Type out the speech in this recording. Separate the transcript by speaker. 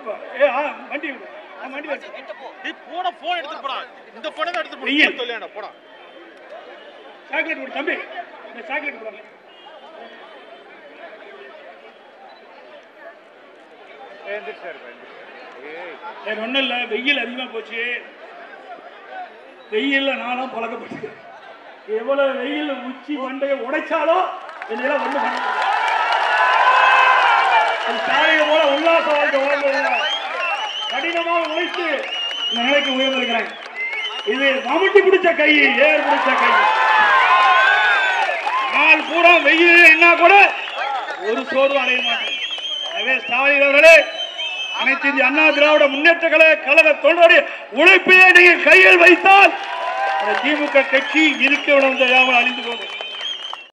Speaker 1: ஏ ஆ வண்டி விடு. ஆ, வண்டி விடு.
Speaker 2: டேய் போன போன் எடுத்து போடா இந்த போனை தான் எடுத்து
Speaker 1: வெயில்.
Speaker 2: போடா சொல்லியாடா போடா
Speaker 1: சாக்லேட் கொடு தம்பி இந்த சாக்லேட் கொடுங்க வேற ஒன்றும் இல்லை வெயில் அதிகமாக போச்சு வெயில்ல நானும் பழக்கப்பட்டு எவ்வளவு வெயில் உச்சி மண்டையை உடைச்சாலும் இதெல்லாம் ஒண்ணு பண்ண முடியாது. அது தாயை போல உல்லாச வாழ்க்கை வாழ்ந்தது கடினமாக உழைத்து இந்த நிலைக்கு உயர்ந்திருக்கிறேன் இது மம்முட்டி பிடிச்ச கை ஏர் பிடிச்ச கை நாள் பூரா வெயில் என்ன கூட ஒரு சோர்வு அடைய மாட்டேன் எனவே ஸ்டாலின் அவர்களே அனைத்து இந்திய அண்ணா திராவிட முன்னேற்ற கழக கழக தொண்டருடைய உழைப்பையே நீங்கள் கையில் வைத்தால் அந்த திமுக கட்சி இருக்க விட முடியாமல் அழிந்து போகும்